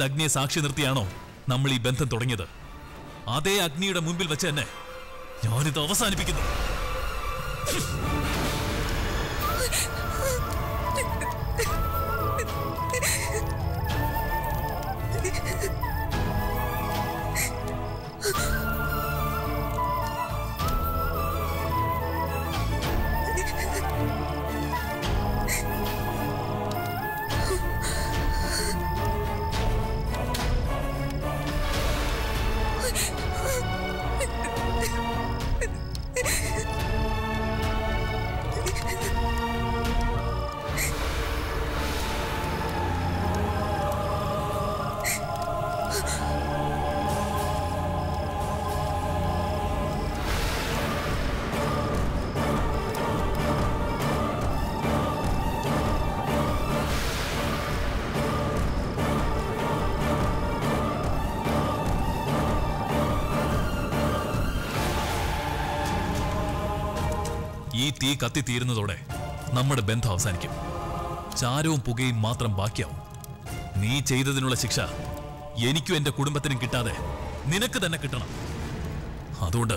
ഏത് അഗ്നിയെ സാക്ഷി നിർത്തിയാണോ നമ്മൾ ഈ ബന്ധം തുടങ്ങിയത് അതേ അഗ്നിയുടെ മുമ്പിൽ വെച്ച് തന്നെ ഞാനിത് അവസാനിപ്പിക്കുന്നു ഈ തീ കത്തിത്തീരുന്നതോടെ നമ്മുടെ ബന്ധം അവസാനിക്കും ചാരവും പുകയും മാത്രം ബാക്കിയാവും നീ ചെയ്തതിനുള്ള ശിക്ഷ എനിക്കും എന്റെ കുടുംബത്തിനും കിട്ടാതെ നിനക്ക് തന്നെ കിട്ടണം അതുകൊണ്ട്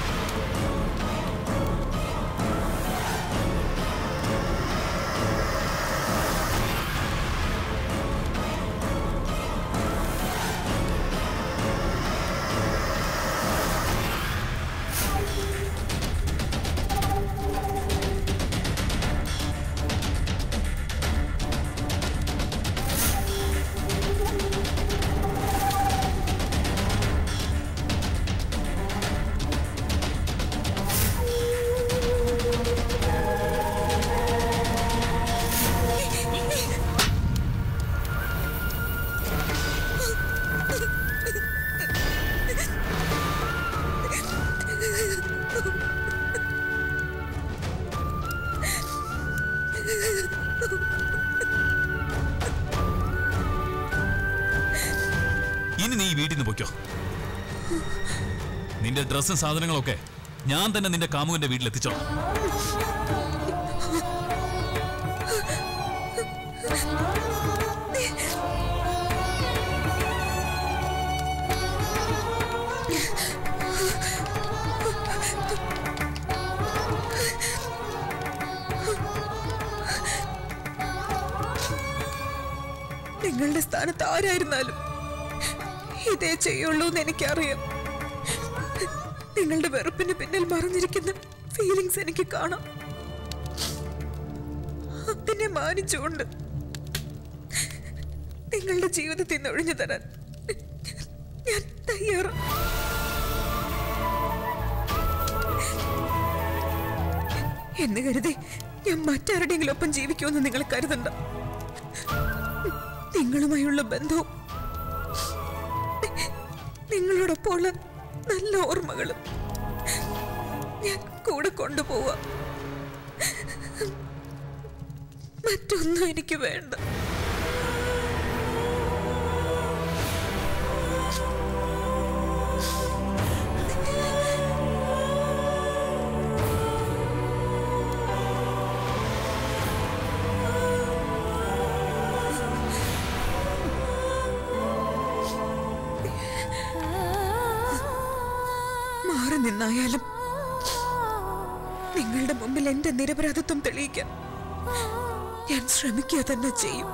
ഇനി നീ ഈ വീട്ടിൽ നിന്ന് പൊയ്ക്കോ നിന്റെ ഡ്രസ്സും സാധനങ്ങളൊക്കെ ഞാൻ തന്നെ നിന്റെ കാമുവിന്റെ വീട്ടിൽ എത്തിച്ചോളാം നിങ്ങളുടെ സ്ഥാനത്ത് ആരായിരുന്നാലും ഇതേ ചെയ്യുള്ളൂ എന്ന് എനിക്കറിയാം നിങ്ങളുടെ വെറുപ്പിന് പിന്നിൽ മറഞ്ഞിരിക്കുന്ന ഫീലിങ്സ് എനിക്ക് കാണാം അതിനെ മാനിച്ചുകൊണ്ട് നിങ്ങളുടെ ജീവിതത്തിൽ നിന്ന് ഒഴിഞ്ഞു തരാൻ ഞാൻ തയ്യാറാണ് എന്ന് കരുതി ഞാൻ മറ്റാരുടെയെങ്കിലും ഒപ്പം ജീവിക്കുമെന്ന് നിങ്ങൾ കരുതണ്ട നിങ്ങളുമായുള്ള ബന്ധവും നിങ്ങളോടൊപ്പമുള്ള നല്ല ഓർമ്മകളും ഞാൻ കൂടെ കൊണ്ടുപോവാ മറ്റൊന്നും എനിക്ക് വേണ്ട മാറി നിന്നായാലും നിങ്ങളുടെ മുമ്പിൽ എന്റെ നിരപരാധിത്വം തെളിയിക്കാൻ ഞാൻ ശ്രമിക്കുക തന്നെ ചെയ്യും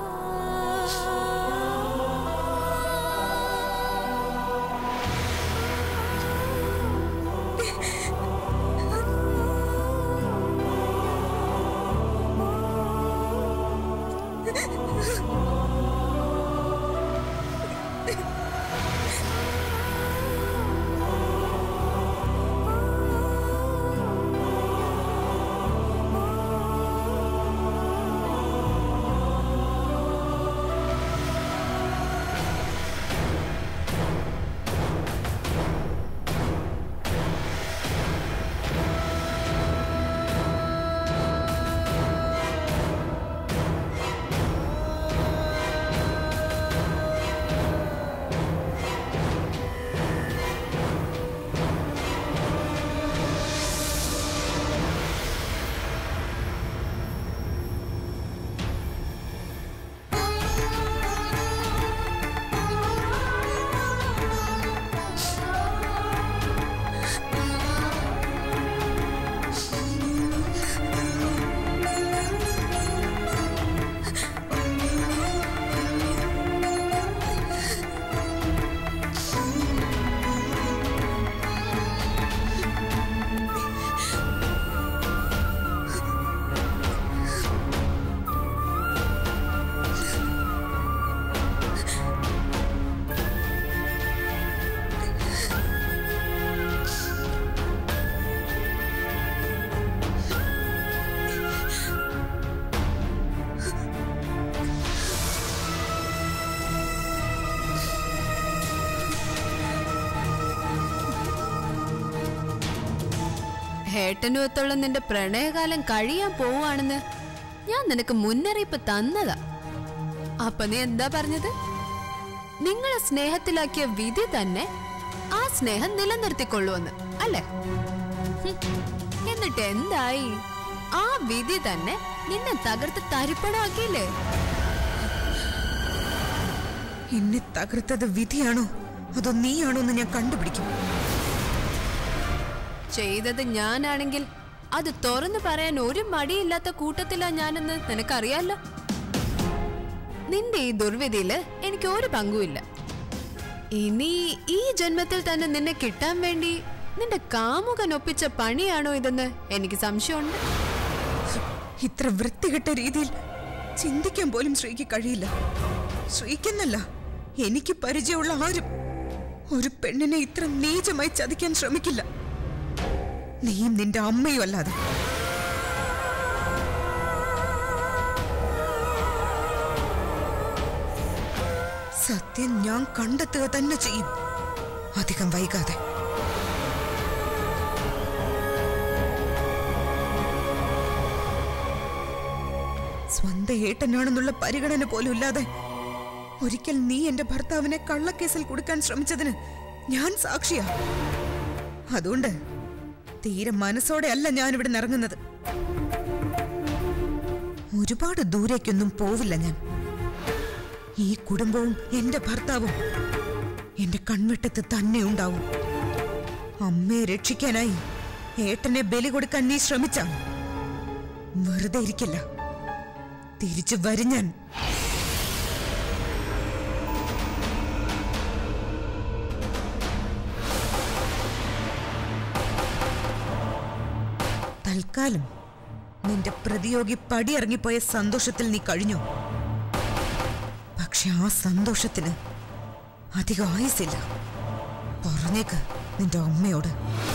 ഏട്ടനുമൊത്തുള്ള നിന്റെ പ്രണയകാലം കഴിയാൻ പോവാണെന്ന് ഞാൻ നിനക്ക് മുന്നറിയിപ്പ് തന്നതാ അപ്പൊ നീ എന്താ പറഞ്ഞത് നിങ്ങളെ സ്നേഹത്തിലാക്കിയ വിധി തന്നെ ആ സ്നേഹം നിലനിർത്തിക്കൊള്ളുവെന്ന് അല്ലേ ഹും. എന്നിട്ട് എന്തായി ആ വിധി തന്നെ നിന്നെ തകർത്ത് തരിപ്പണാക്കിയില്ലേ എന്നെ തകർത്തത് വിധിയാണോ അതോ നീയാണോ എന്ന് ഞാൻ കണ്ടുപിടിക്കും ചെയ്തത് ഞാനാണെങ്കിൽ അത് തുറന്നു പറയാൻ ഒരു മടിയില്ലാത്ത കൂട്ടത്തിലാ ഞാനെന്ന് നിനക്കറിയാലോ നിന്റെ ഈ ദുർവിധിയില് എനിക്ക് ഒരു പങ്കുമില്ല ഇനി ഈ ജന്മത്തിൽ തന്നെ നിന്നെ കിട്ടാൻ വേണ്ടി നിന്റെ കാമുകൻ ഒപ്പിച്ച പണിയാണോ ഇതെന്ന് എനിക്ക് സംശയമുണ്ട് ഇത്ര വൃത്തികെട്ട രീതിയിൽ ചിന്തിക്കാൻ പോലും ശ്രീക്ക് കഴിയില്ല ശ്രീക്കെന്നല്ല എനിക്ക് പരിചയമുള്ള ആരും ഒരു പെണ്ണിനെ ഇത്ര നീചമായി ചതിക്കാൻ ശ്രമിക്കില്ല നീയും നിന്റെ അമ്മയും അല്ലാതെ സത്യം ഞാൻ കണ്ടെത്തുക തന്നെ ചെയ്യും അധികം വൈകാതെ സ്വന്തം ഏട്ടനാണെന്നുള്ള പരിഗണന പോലും ഇല്ലാതെ ഒരിക്കൽ നീ എന്റെ ഭർത്താവിനെ കള്ളക്കേസിൽ കൊടുക്കാൻ ശ്രമിച്ചതിന് ഞാൻ സാക്ഷിയാ അതുകൊണ്ട് തീരെ മനസ്സോടെ അല്ല ഞാൻ ഇവിടെ ഇറങ്ങുന്നത് ഒരുപാട് ദൂരേക്കൊന്നും പോവില്ല ഞാൻ ഈ കുടുംബവും എന്റെ ഭർത്താവും എന്റെ കൺവെട്ടത്ത് തന്നെ ഉണ്ടാവും അമ്മയെ രക്ഷിക്കാനായി ഏട്ടനെ ബലി കൊടുക്കാൻ നീ ശ്രമിച്ചാൽ വെറുതെ ഇരിക്കില്ല തിരിച്ചു വരും ഞാൻ തൽക്കാലം നിന്റെ പ്രതിയോഗി പടിയിറങ്ങിപ്പോയ സന്തോഷത്തിൽ നീ കഴിഞ്ഞു പക്ഷെ ആ സന്തോഷത്തിന് അധികം ആയുസില്ല പറഞ്ഞേക്ക് നിന്റെ അമ്മയോട്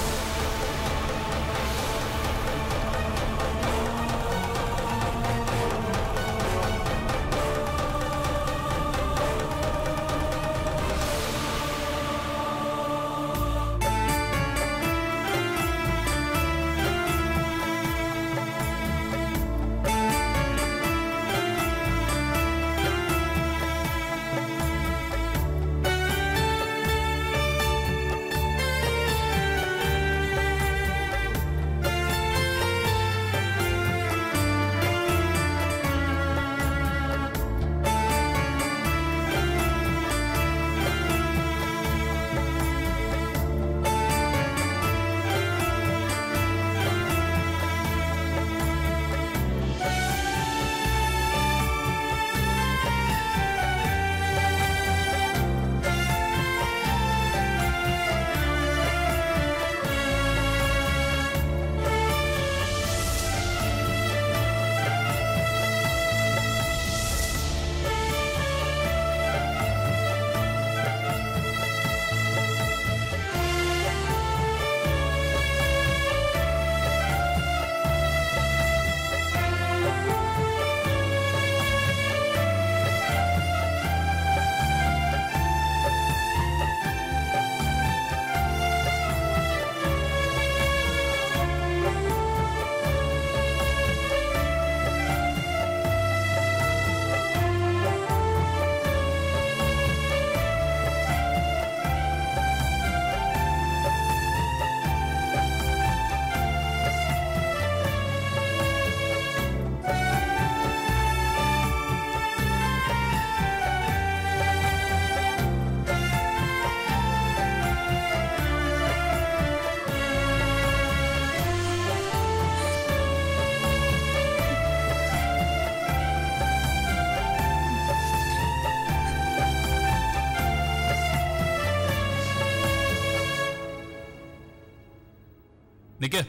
നിക്ക്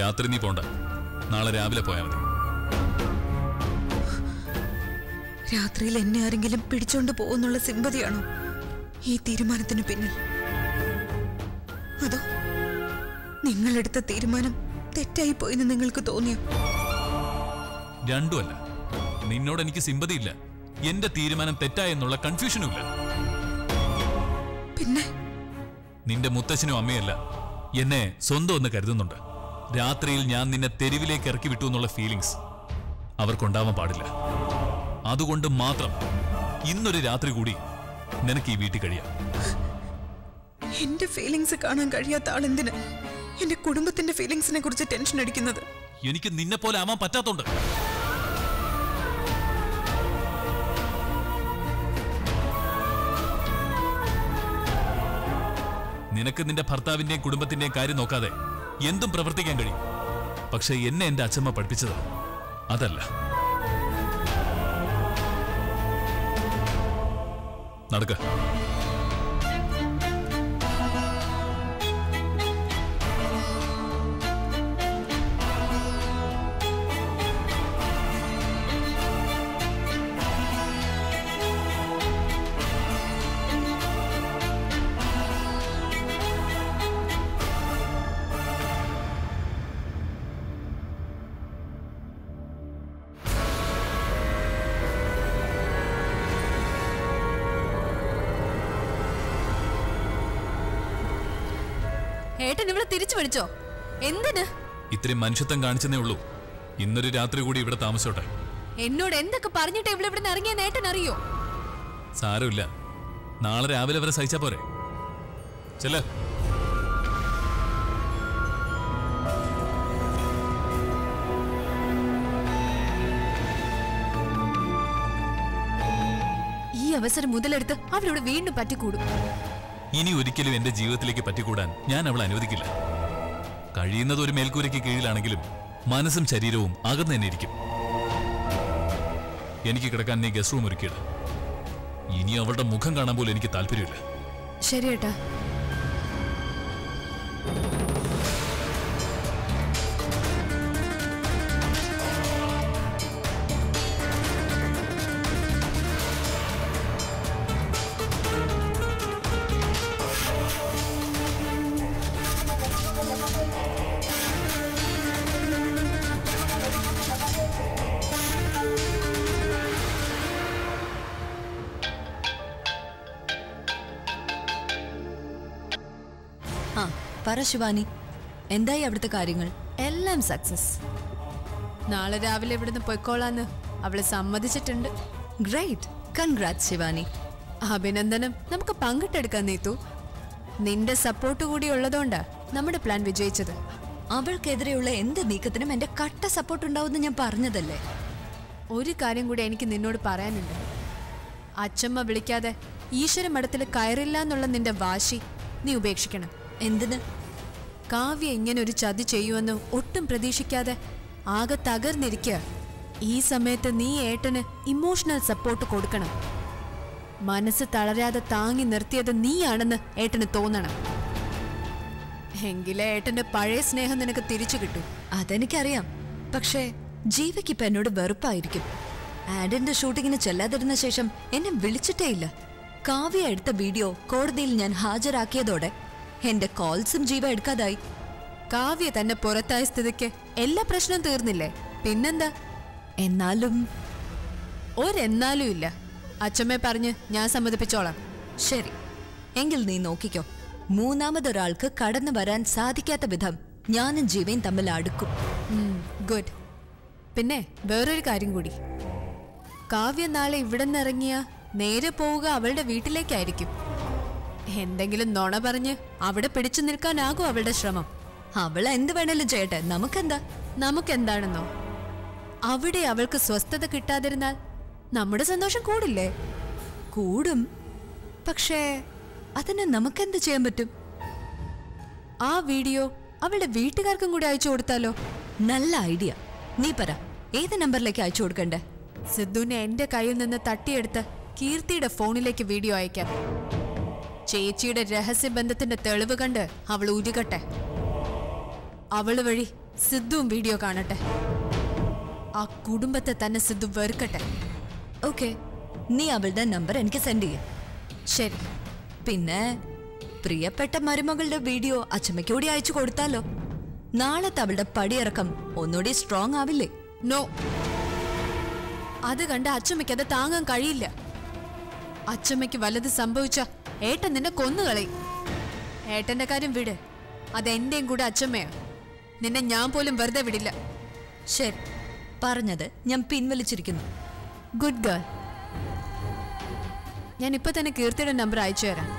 രാത്രി നീ പോണ്ട നാളെ രാവിലെ പോയാൽ മതി രാത്രിയിൽ എന്നെ ആരെങ്കിലും പിടിച്ചോണ്ട് പോകുന്നുള്ള സിമ്പതിയാണോ ഈ തീരുമാനത്തിന് പിന്നിൽ അതോ നിങ്ങളെടുത്ത തീരുമാനം തെറ്റായി പോയെന്ന് നിങ്ങൾക്ക് തോന്നിയോ രണ്ടുമല്ല നിന്നോട് എനിക്ക് സിമ്പതിയില്ല എന്റെ തീരുമാനം തെറ്റായെന്നുള്ള കൺഫ്യൂഷനും ഇല്ല പിന്നെ നിന്റെ മുത്തശ്ശനും അമ്മയല്ല എന്നെ സ്വന്തം എന്ന് കരുതുന്നുണ്ട് രാത്രിയിൽ ഞാൻ നിന്നെ തെരുവിലേക്ക് ഇറക്കി വിട്ടു എന്നുള്ള ഫീലിങ്സ് അവർക്കുണ്ടാവാൻ പാടില്ല അതുകൊണ്ട് മാത്രം ഇന്നൊരു രാത്രി കൂടി നിനക്ക് ഈ വീട്ടിൽ കഴിയാം എന്റെ ഫീലിങ്സ് കാണാൻ കഴിയാത്ത ആളെന്തിന് എന്റെ കുടുംബത്തിന്റെ ഫീലിങ്സിനെ കുറിച്ച് ടെൻഷൻ അടിക്കുന്നത് എനിക്ക് നിന്നെ പോലെ ആവാൻ പറ്റാത്തോണ്ട് നിനക്ക് നിന്റെ ഭർത്താവിന്റെയും കുടുംബത്തിന്റെയും കാര്യം നോക്കാതെ എന്തും പ്രവർത്തിക്കാൻ കഴിയും പക്ഷെ എന്നെ എന്റെ അച്ഛമ്മ പഠിപ്പിച്ചത് അതല്ല നടക്ക ഏട്ടൻ ഇവിടെ തിരിച്ചു വിളിച്ചോ എന്തിന് ഇത്രയും മനുഷ്യത്വം കാണിച്ചെന്നേ ഉള്ളൂ ഇന്നൊരു രാത്രി കൂടി ഇവിടെ താമസിച്ചോട്ടെ എന്നോട് എന്തൊക്കെ പറഞ്ഞിട്ട് ഇവിടെ ഇവിടെ ഇറങ്ങിയ നേട്ടൻ അറിയോ സാരമില്ല നാളെ രാവിലെ വരെ സഹിച്ചാ പോരെ ചെല്ല ഈ അവസരം മുതലെടുത്ത് അവരോട് വീണ്ടും പറ്റിക്കൂടും ഇനി ഒരിക്കലും എന്റെ ജീവിതത്തിലേക്ക് പറ്റിക്കൂടാൻ ഞാൻ അവളെ അനുവദിക്കില്ല കഴിയുന്നത് ഒരു മേൽക്കൂരയ്ക്ക് കീഴിലാണെങ്കിലും മനസ്സും ശരീരവും അകന്നു തന്നെ ഇരിക്കും എനിക്ക് കിടക്കാൻ നീ ഗസ്റ്റ് റൂം ഒരുക്കിയിട ഇനി അവളുടെ മുഖം കാണാൻ പോലും എനിക്ക് താല്പര്യമില്ല ശരി ഏട്ടാ ആ പറ ശിവാനി എന്തായി അവിടുത്തെ കാര്യങ്ങൾ എല്ലാം സക്സസ് നാളെ രാവിലെ ഇവിടുന്ന് പൊയ്ക്കോളാന്ന് അവള് സമ്മതിച്ചിട്ടുണ്ട് ഗ്രേറ്റ് കൺഗ്രാറ്റ് ശിവാനി അഭിനന്ദനം നമുക്ക് പങ്കിട്ടെടുക്കാൻ നീത്തു നിന്റെ സപ്പോർട്ട് കൂടി ഉള്ളതുകൊണ്ടാ നമ്മുടെ പ്ലാൻ വിജയിച്ചത് അവൾക്കെതിരെയുള്ള എന്ത് നീക്കത്തിനും എന്റെ കട്ട സപ്പോർട്ട് ഉണ്ടാവുമെന്ന് ഞാൻ പറഞ്ഞതല്ലേ ഒരു കാര്യം കൂടി എനിക്ക് നിന്നോട് പറയാനുണ്ട് അച്ചമ്മ വിളിക്കാതെ ഈശ്വര മഠത്തിൽ കയറില്ല എന്നുള്ള നിന്റെ വാശി നീ ഉപേക്ഷിക്കണം എന്തിന് കാവ്യ ഇങ്ങനെ ഒരു ചതി ചെയ്യുമെന്ന് ഒട്ടും പ്രതീക്ഷിക്കാതെ ആകെ തകർന്നിരിക്കുക ഈ സമയത്ത് നീ ഏട്ടന് ഇമോഷണൽ സപ്പോർട്ട് കൊടുക്കണം മനസ്സ് തളരാതെ താങ്ങി നിർത്തിയത് നീയാണെന്ന് ഏട്ടന് തോന്നണം എങ്കിലേ ഏട്ടന്റെ പഴയ സ്നേഹം നിനക്ക് തിരിച്ചു കിട്ടൂ അതെനിക്കറിയാം പക്ഷേ ജീവയ്ക്ക് ഇപ്പൊ എന്നോട് വെറുപ്പായിരിക്കും ആഡിന്റെ ഷൂട്ടിങ്ങിന് ചെല്ലാതിരുന്ന ശേഷം എന്നെ വിളിച്ചിട്ടേ ഇല്ല കാവ്യ എടുത്ത വീഡിയോ കോടതിയിൽ ഞാൻ ഹാജരാക്കിയതോടെ എന്റെ കോൾസും ജീവ എടുക്കാതായി കാവ്യ തന്നെ പുറത്തായ സ്ഥിതിക്ക് എല്ലാ പ്രശ്നവും തീർന്നില്ലേ പിന്നെന്താ എന്നാലും ഒരെന്നാലും ഇല്ല അച്ഛമ്മയെ പറഞ്ഞ് ഞാൻ സമ്മതിപ്പിച്ചോളാം ശരി എങ്കിൽ നീ നോക്കിക്കോ മൂന്നാമതൊരാൾക്ക് കടന്നു വരാൻ സാധിക്കാത്ത വിധം ഞാനും ജീവയും തമ്മിൽ അടുക്കും ഗുഡ് പിന്നെ വേറൊരു കാര്യം കൂടി കാവ്യ നാളെ ഇവിടെ നിന്ന് ഇറങ്ങിയ നേരെ പോവുക അവളുടെ വീട്ടിലേക്കായിരിക്കും എന്തെങ്കിലും നുണ പറഞ്ഞ് അവിടെ പിടിച്ചു നിൽക്കാനാകും അവളുടെ ശ്രമം അവൾ എന്ത് വേണേലും ചെയ്യട്ടെ നമുക്കെന്താ നമുക്കെന്താണെന്നോ അവിടെ അവൾക്ക് സ്വസ്ഥത കിട്ടാതിരുന്നാൽ നമ്മുടെ സന്തോഷം കൂടില്ലേ കൂടും പക്ഷേ അതിന് നമുക്കെന്ത് ചെയ്യാൻ പറ്റും ആ വീഡിയോ അവളുടെ വീട്ടുകാർക്കും കൂടി അയച്ചു കൊടുത്താലോ നല്ല ഐഡിയ നീ പറ ഏത് നമ്പറിലേക്ക് അയച്ചു കൊടുക്കണ്ടേ സിദ്ധുവിനെ എന്റെ കയ്യിൽ നിന്ന് തട്ടിയെടുത്ത് കീർത്തിയുടെ ഫോണിലേക്ക് വീഡിയോ അയക്കാം ചേച്ചിയുടെ രഹസ്യബന്ധത്തിന്റെ തെളിവ് കണ്ട് അവൾ ഉരുകട്ടെ അവള് വഴി സിദ്ധുവും വീഡിയോ കാണട്ടെ ആ കുടുംബത്തെ തന്നെ സിദ്ധു വെറുക്കട്ടെ ഓക്കെ നീ അവളുടെ നമ്പർ എനിക്ക് സെൻഡ് ചെയ്യ ശരി പിന്നെ പ്രിയപ്പെട്ട മരുമകളുടെ വീഡിയോ അച്ഛമ്മയ്ക്ക് കൂടി അയച്ചു കൊടുത്താലോ നാളത്തെ അവളുടെ പടിയിറക്കം ഒന്നുകൂടി സ്ട്രോങ് ആവില്ലേ നോ അത് കണ്ട് അച്ചമ്മയ്ക്ക് അത് താങ്ങാൻ കഴിയില്ല അച്ചമ്മയ്ക്ക് വല്ലത് സംഭവിച്ച ഏട്ടൻ നിന്നെ കൊന്നുകളയും ഏട്ടന്റെ കാര്യം വിട് അത് എന്റെയും കൂടെ അച്ചമ്മയാ നിന്നെ ഞാൻ പോലും വെറുതെ വിടില്ല ശരി പറഞ്ഞത് ഞാൻ പിൻവലിച്ചിരിക്കുന്നു ഗുഡ് ഗേൾ ഞാൻ ഇപ്പൊ തന്നെ കീർത്തിയുടെ നമ്പർ അയച്ചു തരാം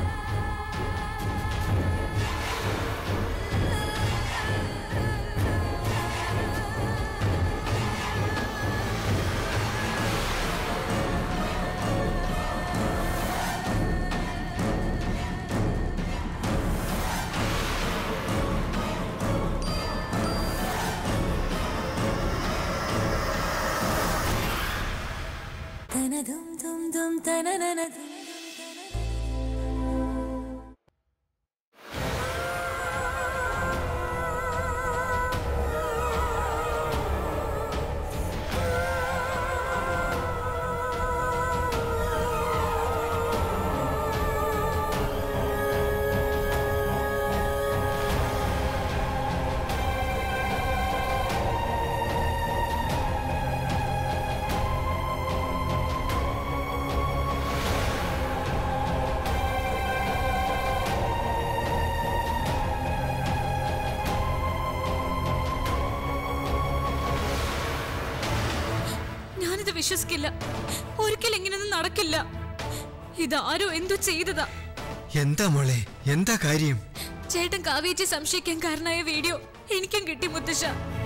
ഞാനിത് വിശ്വസിക്കില്ല ഒരിക്കലും ഇങ്ങനെയൊന്നും നടക്കില്ല ഇതാരോ എന്തോ ചെയ്തതാ എന്താ മോളെ എന്താ കാര്യം ചേട്ടൻ കാവേച്ചി സംശയിക്കാൻ കാരണമായ വീഡിയോ എനിക്കും കിട്ടി മുത്തശ്ശ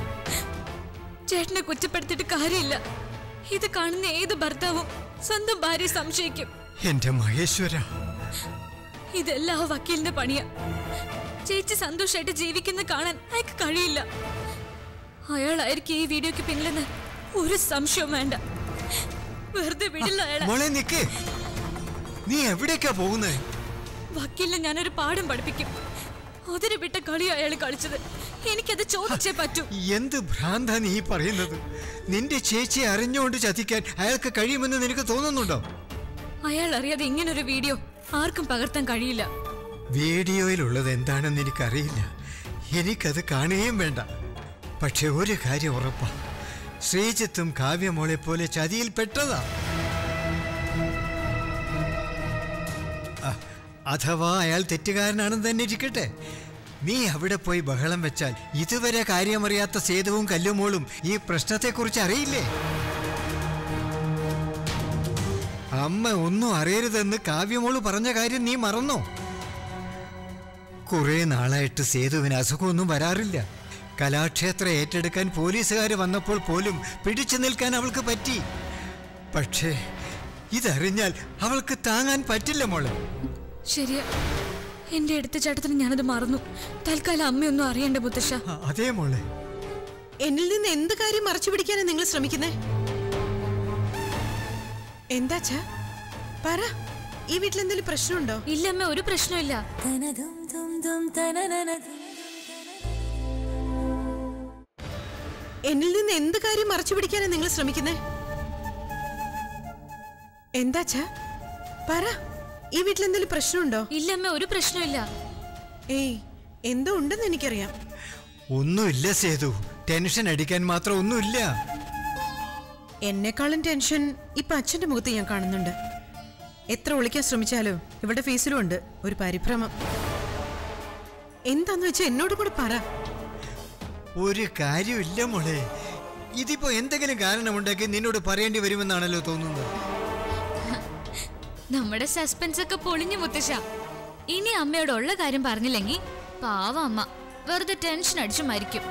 ചേട്ടനെ കുറ്റപ്പെടുത്തിയിട്ട് കാര്യമില്ല ഇത് കാണുന്ന ഏത് ഭർത്താവും സ്വന്തം ഭാര്യ സംശയിക്കും എന്റെ മഹേശ്വര ഇതെല്ലാം ആ വക്കീലിന്റെ പണിയാ ചേച്ചി സന്തോഷമായിട്ട് ജീവിക്കുന്ന കാണാൻ അയാൾക്ക് കഴിയില്ല അയാളായിരിക്കും ഈ വീഡിയോക്ക് പിന്നിലെന്ന് ഒരു സംശയവും വേണ്ട വെറുതെ വിടില്ല അയാളെ മോളെ നിക്ക് നീ എവിടേക്കാ പോകുന്നത് വക്കീലിനെ ഞാനൊരു പാഠം പഠിപ്പിക്കും അതിന് വിട്ട കളിയാ അയാൾ കളിച്ചത് എനിക്കത് ചോദിച്ചേ പറ്റൂ എന്ത് ഭ്രാന്താ നീ പറയുന്നത് നിന്റെ ചേച്ചിയെ അറിഞ്ഞുകൊണ്ട് ചതിക്കാൻ അയാൾക്ക് കഴിയുമെന്ന് നിനക്ക് തോന്നുന്നുണ്ടോ അയാൾ അറിയാതെ ഇങ്ങനൊരു വീഡിയോ ആർക്കും പകർത്താൻ കഴിയില്ല വീഡിയോയിലുള്ളത് എന്താണെന്ന് എനിക്കറിയില്ല എനിക്കത് കാണുകയും വേണ്ട പക്ഷെ ഒരു കാര്യം ഉറപ്പാ ശ്രീജിത്തും കാവ്യമോളെ പോലെ ചതിയിൽ പെട്ടതാ അ- അഥവാ അയാൾ തെറ്റുകാരനാണെന്ന് തന്നെ ഇരിക്കട്ടെ നീ അവിടെ പോയി ബഹളം വെച്ചാൽ ഇതുവരെ കാര്യമറിയാത്ത സേതുവും കല്ലുമോളും ഈ പ്രശ്നത്തെക്കുറിച്ച് അറിയില്ലേ അമ്മ ഒന്നും അറിയരുതെന്ന് കാവ്യമോള് പറഞ്ഞ കാര്യം നീ മറന്നോ കുറെ നാളായിട്ട് സേതുവിന് അസുഖമൊന്നും വരാറില്ല കലാക്ഷേത്രം ഏറ്റെടുക്കാൻ പോലീസുകാർ വന്നപ്പോൾ പോലും പിടിച്ചു നിൽക്കാൻ അവൾക്ക് പറ്റി പക്ഷേ ഇതറിഞ്ഞാൽ അവൾക്ക് താങ്ങാൻ പറ്റില്ല മോളെ ശരിയാ എന്റെ അടുത്ത ചേട്ടത്തിന് ഞാനത് മറന്നു തൽക്കാലം അമ്മയൊന്നും അറിയണ്ട മുത്തശ്ശ ആ, അതേ മോളെ എന്നിൽ നിന്ന് എന്ത് കാര്യം മറച്ചു പിടിക്കാനാ നിങ്ങൾ ശ്രമിക്കുന്നേ എന്താച്ചാ പറ ഈ വീട്ടിൽ എന്തെങ്കിലും പ്രശ്നമുണ്ടോ ഇല്ല അമ്മ ഒരു പ്രശ്നമില്ല എന്നിൽ നിന്ന് എന്ത് കാര്യം മറച്ചു പിടിക്കാനാ നിങ്ങൾ ശ്രമിക്കുന്നേ എന്താച്ചാ പറ ഈ വീട്ടിൽ എന്തെങ്കിലും പ്രശ്നമുണ്ടോ ഇല്ല അമ്മ ഒരു പ്രശ്നമില്ല ഏയ് എന്തോ ഉണ്ടെന്ന് എനിക്കറിയാം ഒന്നുമില്ല സേതു ടെൻഷൻ അടിക്കാൻ മാത്രം ഒന്നുമില്ല എന്നെക്കാളും ടെൻഷൻ ഇപ്പൊ അച്ഛന്റെ മുഖത്ത് ഞാൻ കാണുന്നുണ്ട് എത്ര ഒളിക്കാൻ ശ്രമിച്ചാലും ഇവിടെ ഫേസിലും ഉണ്ട് ഒരു പരിഭ്രമം എന്താന്ന് വെച്ചാൽ എന്നോട് കൂടെ പറ ഒരു കാര്യമില്ല മോളെ ഇതിപ്പോ എന്തെങ്കിലും കാരണമുണ്ടെങ്കിൽ നിന്നോട് പറയേണ്ടി വരുമെന്നാണല്ലോ തോന്നുന്നത് നമ്മുടെ സസ്പെൻസ് ഒക്കെ പൊളിഞ്ഞു മുത്തശ്ശ ഇനി അമ്മയോട് ഉള്ള കാര്യം പറഞ്ഞില്ലെങ്കിൽ പാവം അമ്മ വെറുതെ ടെൻഷൻ അടിച്ചു മരിക്കും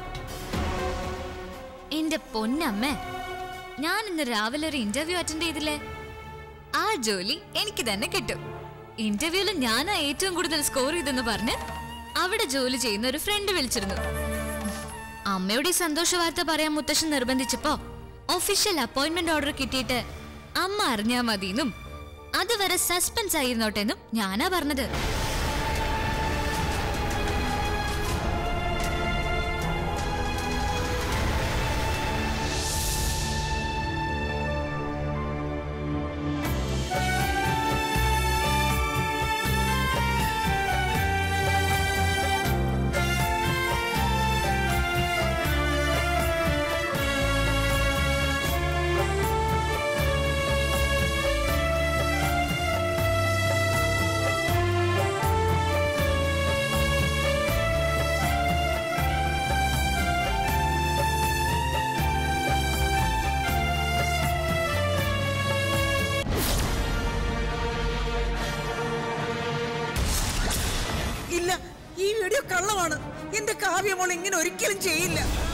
എന്റെ പൊന്നമ്മ ഞാൻ ഇന്ന് രാവിലെ ഒരു ഇന്റർവ്യൂ അറ്റൻഡ് ചെയ്തില്ലേ ആ ജോലി എനിക്ക് തന്നെ കിട്ടും ഇന്റർവ്യൂവിൽ ഞാനാ ഏറ്റവും കൂടുതൽ സ്കോർ ചെയ്തെന്ന് പറഞ്ഞ് അവിടെ ജോലി ചെയ്യുന്ന ഒരു ഫ്രണ്ട് വിളിച്ചിരുന്നു അമ്മയുടെ ഈ സന്തോഷ വാർത്ത പറയാൻ മുത്തശ്ശൻ നിർബന്ധിച്ചപ്പോ ഒഫീഷ്യൽ അപ്പോയിന്റ്മെന്റ് ഓർഡർ കിട്ടിയിട്ട് അമ്മ അറിഞ്ഞാ മതിയെന്നും അതുവരെ സസ്പെൻസ് ആയിരുന്നോട്ടെന്നും ഞാനാ പറഞ്ഞത് കള്ളമാണ് എന്റെ കാവ്യമോൾ ഇങ്ങനെ ഒരിക്കലും ചെയ്യില്ല